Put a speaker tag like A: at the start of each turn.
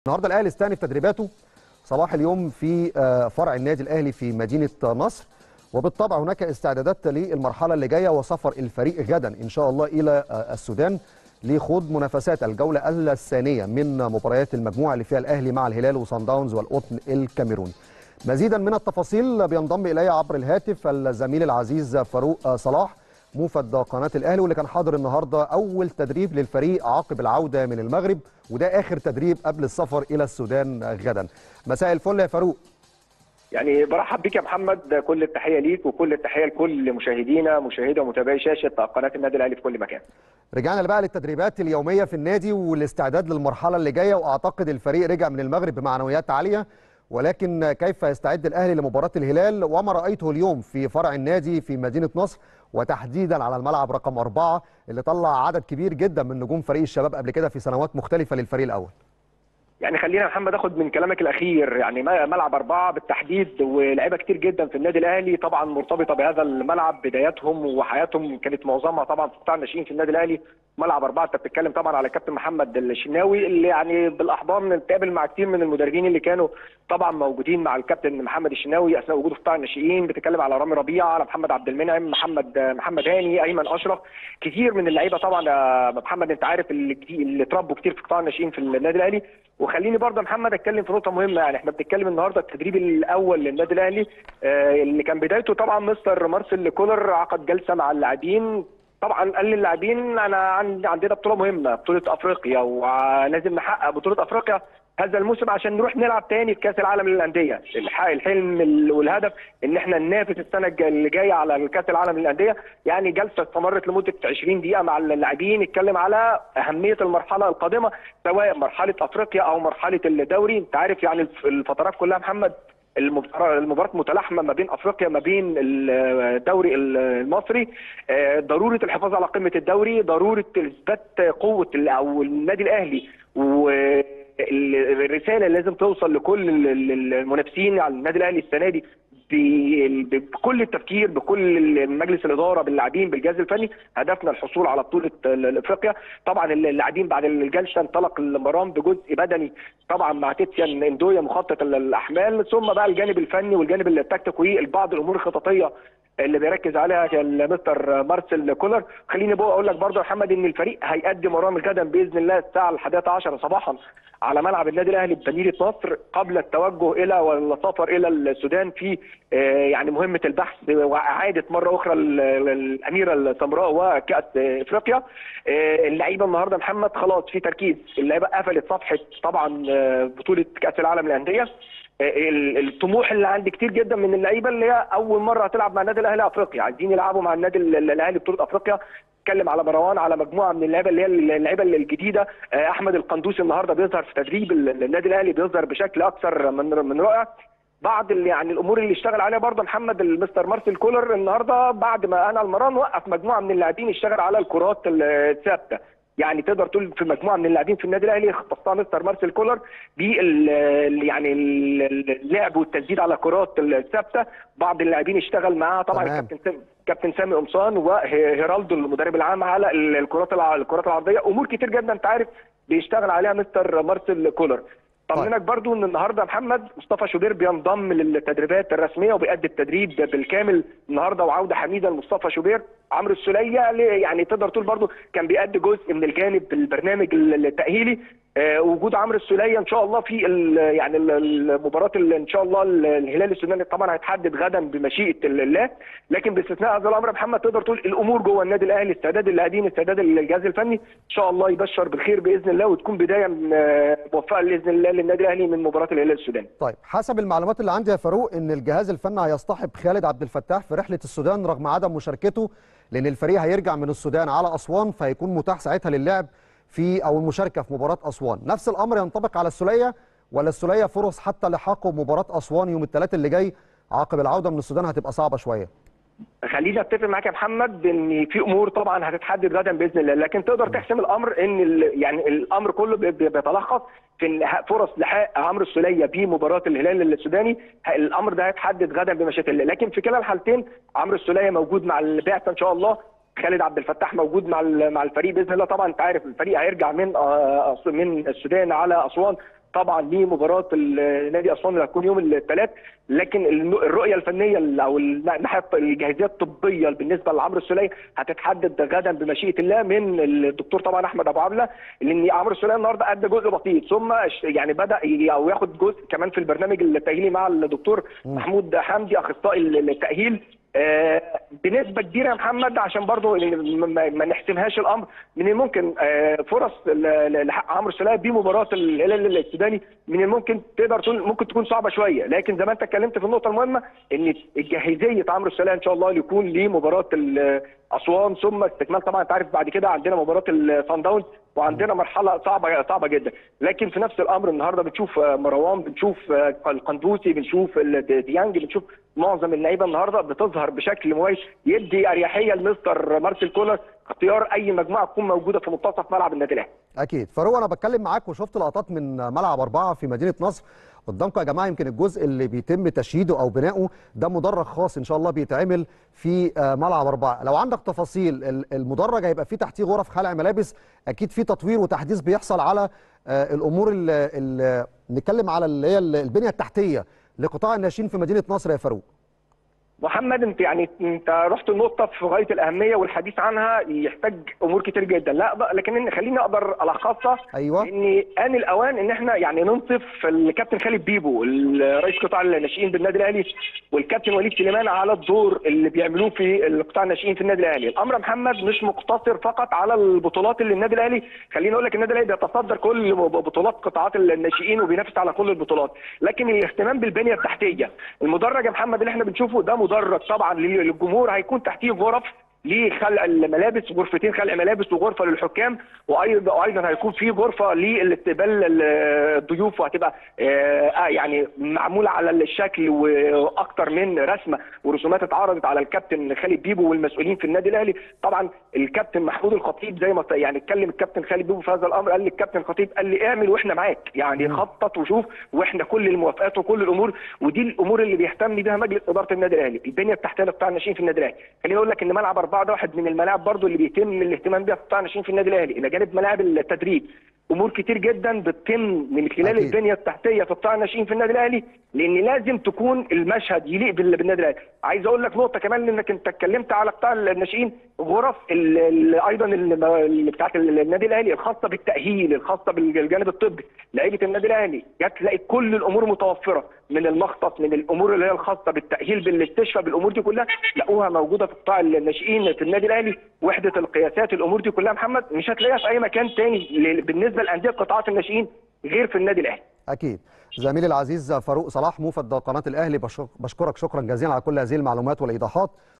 A: النهارده الاهلي استأنف تدريباته صباح اليوم في آه، فرع النادي الاهلي في مدينه نصر وبالطبع هناك استعدادات للمرحله اللي جايه وسفر الفريق غدا ان شاء الله الى آه، السودان لخوض منافسات الجوله الثانيه من مباريات المجموعه اللي فيها الاهلي مع الهلال وصن داونز والقطن الكاميروني. مزيدا من التفاصيل بينضم الي عبر الهاتف الزميل العزيز فاروق آه، صلاح موفد قناه الاهلي واللي كان حاضر النهارده اول تدريب للفريق عقب العوده من المغرب وده اخر تدريب قبل السفر الى السودان غدا. مساء الفل يا فاروق.
B: يعني برحب بك يا محمد كل التحيه ليك وكل التحيه لكل مشاهدينا مشاهدي ومتابعي شاشه قناه النادي الاهلي في كل مكان.
A: رجعنا بقى للتدريبات اليوميه في النادي والاستعداد للمرحله اللي جايه واعتقد الفريق رجع من المغرب بمعنويات عاليه ولكن كيف يستعد الاهلي لمباراه الهلال وما رايته اليوم في فرع النادي في مدينه نصر وتحديدا على الملعب رقم أربعة اللي طلع عدد كبير جدا من نجوم فريق الشباب قبل كده في سنوات مختلفه للفريق الاول.
B: يعني خلينا يا محمد اخد من كلامك الاخير يعني ملعب اربعه بالتحديد ولاعيبه كتير جدا في النادي الاهلي طبعا مرتبطه بهذا الملعب بداياتهم وحياتهم كانت معظمها طبعا في قطاع الناشئين في النادي الاهلي ملعب اربعه انت بتتكلم طبعا على كابتن محمد الشناوي اللي يعني بالاحضان نتقابل مع كتير من المدربين اللي كانوا طبعا موجودين مع الكابتن محمد الشناوي اثناء وجوده في قطاع الناشئين بتتكلم على رامي ربيعه على محمد عبد المنعم محمد محمد هاني ايمن اشرف كتير من اللعيبه طبعا يا محمد انت عارف اللي, اللي اتربوا كتير في قطاع الناشئين في النادي الاهلي وخليني برضه يا محمد اتكلم في نقطه مهمه يعني احنا بنتكلم النهارده التدريب الاول للنادي الاهلي آه اللي كان بدايته طبعا مستر مارسيل كولر عقد جلسه مع اللاعبين طبعا قال للاعبين انا عندنا بطوله مهمه بطوله افريقيا ولازم نحقق بطوله افريقيا هذا الموسم عشان نروح نلعب تاني في كاس العالم للانديه الحلم والهدف ان احنا ننافس السنه اللي جايه على كاس العالم للانديه يعني جلسه استمرت لمده 20 دقيقه مع اللاعبين اتكلم على اهميه المرحله القادمه سواء مرحله افريقيا او مرحله الدوري انت عارف يعني الفترات كلها محمد المباراه متلاحمه ما بين افريقيا ما بين الدوري المصري ضروره الحفاظ على قمه الدوري ضروره اثبات قوه او النادي الاهلي و الرساله اللي لازم توصل لكل المنافسين على النادي الاهلي السنه دي بكل التفكير بكل مجلس الاداره باللاعبين بالجهاز الفني هدفنا الحصول على بطوله افريقيا طبعا اللاعبين بعد الجلسه انطلق المرام بجزء بدني طبعا مع تيتيان اندويا مخطط الاحمال ثم بقى الجانب الفني والجانب التكتيكي والبعض الامور الخططيه اللي بيركز عليها مستر مارسيل كولر خليني بقى اقول لك برضه يا محمد ان الفريق هيقدم مرام غدا باذن الله الساعه الحادية عشرة صباحا على ملعب النادي الاهلي بمدينه نصر قبل التوجه الى والسفر الى السودان في يعني مهمه البحث واعاده مره اخرى الاميره السمراء وكاس افريقيا اللعيبه النهارده محمد خلاص في تركيز اللعيبه قفلت صفحه طبعا بطوله كاس العالم للانديه الطموح اللي عند كتير جدا من اللعيبه اللي هي اول مره هتلعب مع النادي الاهلي افريقيا عايزين يلعبوا مع النادي الاهلي بطوله افريقيا اتكلم على مروان على مجموعه من اللعيبه اللي هي اللعيبه الجديده احمد القندوسي النهارده بيظهر في تدريب النادي الاهلي بيظهر بشكل اكثر من من رائع بعض اللي يعني الامور اللي اشتغل عليها برضه محمد المستر مارسيل كولر النهارده بعد ما انا المران وقف مجموعه من اللاعبين يشتغل على الكرات الثابته يعني تقدر تقول في مجموعه من اللاعبين في النادي الاهلي اختصها مستر مارسيل كولر بال يعني اللعب والتسديد على الكرات الثابته بعض اللاعبين اشتغل معاها طبعا الكابتن سامي كابتن سامي قمصان وهيرالدو المدرب العام على الكرات الكرات العرضيه امور كتير جدا انت عارف بيشتغل عليها مستر مارسيل كولر طمنك برضو ان النهارده محمد مصطفى شوبير بينضم للتدريبات الرسميه وبيأدي التدريب بالكامل النهارده وعوده حميده لمصطفى شوبير عمرو السوليه يعني تقدر تقول برضو كان بيأدي جزء من الجانب البرنامج التأهيلي آه وجود عمرو السوليه ان شاء الله في يعني المباراه اللي ان شاء الله الهلال السوداني طبعا هيتحدد غدا بمشيئه الله لكن باستثناء هذا الامر محمد تقدر تقول الامور جوه النادي الاهلي استعداد اللاعبين استعداد الجهاز الفني ان شاء الله يبشر بالخير باذن الله وتكون بدايه موفقه باذن الله للنادي الاهلي من مباراه الهلال السوداني.
A: طيب حسب المعلومات اللي عندي يا فاروق ان الجهاز الفني هيصطحب خالد عبد الفتاح في رحله السودان رغم عدم مشاركته لان الفريق هيرجع من السودان على اسوان فهيكون متاح ساعتها للعب في او المشاركه في مباراه اسوان نفس الامر ينطبق على السوليه ولا السوليه فرص حتى لحاقه بمباراه اسوان يوم الثلاث اللي جاي عقب العوده من السودان هتبقى صعبه شويه
B: خليني اتفق معاك يا محمد ان في امور طبعا هتتحدد غدا باذن الله لكن تقدر تحسم الامر ان يعني الامر كله بيتلخص في ان فرص لحاق عمرو السوليه بمباراه الهلال السوداني الامر ده هيتحدد غدا بمشيئه الله لكن في كلا الحالتين عمرو السوليه موجود مع البعثه ان شاء الله خالد عبد الفتاح موجود مع مع الفريق باذن الله طبعا انت عارف الفريق هيرجع من من السودان على اسوان طبعا لمباراه نادي اسوان اللي هتكون يوم الثلاث لكن الرؤيه الفنيه او الناحيه الجاهزيه الطبيه بالنسبه لعمرو السوليه هتتحدد غدا بمشيئه الله من الدكتور طبعا احمد ابو عبله لان عمرو السوليه النهارده ادى جزء بسيط ثم يعني بدا او ياخد جزء كمان في البرنامج التاهيلي مع الدكتور محمود حمدي اخصائي التاهيل آه بنسبه كبيره يا محمد عشان برضو ما نحسمهاش الامر من الممكن آه فرص لحق عمرو السوليه بمباراه الهلال السوداني من الممكن تقدر تقول ممكن تكون صعبه شويه لكن زي ما انت اتكلمت في النقطه المهمه ان الجاهزيه عمرو السوليه ان شاء الله يكون لمباراه اسوان ثم استكمال طبعا انت عارف بعد كده عندنا مباراه الصن داونز وعندنا مرحله صعبه صعبه جدا لكن في نفس الامر النهارده بنشوف مروان بنشوف القندوسي بنشوف ديانج بنشوف معظم اللعيبه النهارده بتظهر بشكل مميز يدي اريحيه لمستر مارسيل كولر اختيار اي مجموعه تكون موجوده في منتصف ملعب النادي الاهلي.
A: اكيد فاروق انا بتكلم معاك وشفت لقطات من ملعب اربعه في مدينه نصر قدامكم يا جماعه يمكن الجزء اللي بيتم تشييده او بناؤه ده مدرج خاص ان شاء الله بيتعمل في ملعب اربعه، لو عندك تفاصيل المدرج هيبقى فيه تحتيه غرف خلع ملابس اكيد في تطوير وتحديث بيحصل على الامور اللي نتكلم على اللي هي البنيه التحتيه لقطاع الناشئين في مدينه نصر يا فاروق.
B: محمد انت يعني انت رحت النقطه في غايه الاهميه والحديث عنها يحتاج امور كتير جدا لا لكن خليني اقدر الخصها
A: ايوه
B: ان ان الاوان ان احنا يعني ننصف الكابتن خالد بيبو رئيس قطاع الناشئين بالنادي الاهلي والكابتن وليد سليمان على الدور اللي بيعملوه في قطاع الناشئين في النادي الاهلي الامر محمد مش مقتصر فقط على البطولات اللي النادي الاهلي خليني اقول لك النادي الاهلي بيتصدر كل بطولات قطاعات الناشئين وبينافس على كل البطولات لكن الاهتمام بالبنيه التحتيه المدرج يا محمد اللي احنا بنشوفه ده مدرج طبعا للجمهور هيكون تحتيه غرف لخلع الملابس غرفتين خلع ملابس وغرفه للحكام وايضا وايضا هيكون في غرفه لاستقبال الضيوف وهتبقى يعني معموله على الشكل واكثر من رسمه ورسومات اتعرضت على الكابتن خالد بيبو والمسؤولين في النادي الاهلي طبعا الكابتن محمود الخطيب زي ما يعني اتكلم الكابتن خالد بيبو في هذا الامر قال لي الكابتن الخطيب قال لي اعمل واحنا معاك يعني خطط وشوف واحنا كل الموافقات وكل الامور ودي الامور اللي بيهتم بها مجلس اداره النادي الاهلي البنيه التحتيه لقطاع الناشئين في النادي الاهلي خليني اقول لك ان ملعب اربعه ده واحد من الملاعب برضو اللي بيتم الاهتمام بيها في قطاع الناشئين في النادي الاهلي الى جانب ملاعب التدريب امور كتير جدا بتتم من خلال أكيد. البنيه التحتيه في قطاع الناشئين في النادي الاهلي لان لازم تكون المشهد يليق بالنادي الاهلي عايز اقول لك نقطه كمان لانك انت اتكلمت على قطاع الناشئين غرف ال ال ايضا اللي بتاعت النادي الاهلي الخاصه بالتاهيل الخاصه بالجانب الطبي لعيبه النادي الاهلي جت تلاقي كل الامور متوفره من المخطط من الامور اللي هي الخاصه بالتاهيل بالاستشفاء بالامور دي كلها لقوها موجوده في قطاع الناشئين في النادي الاهلي وحده القياسات الامور دي كلها محمد مش هتلاقيها في اي مكان تاني بالنسبه لانديه قطاعات الناشئين غير في النادي الاهلي
A: اكيد زميلي العزيز فاروق صلاح موفد قناه الاهلي بشكرك شكرا جزيلا على كل هذه المعلومات والايضاحات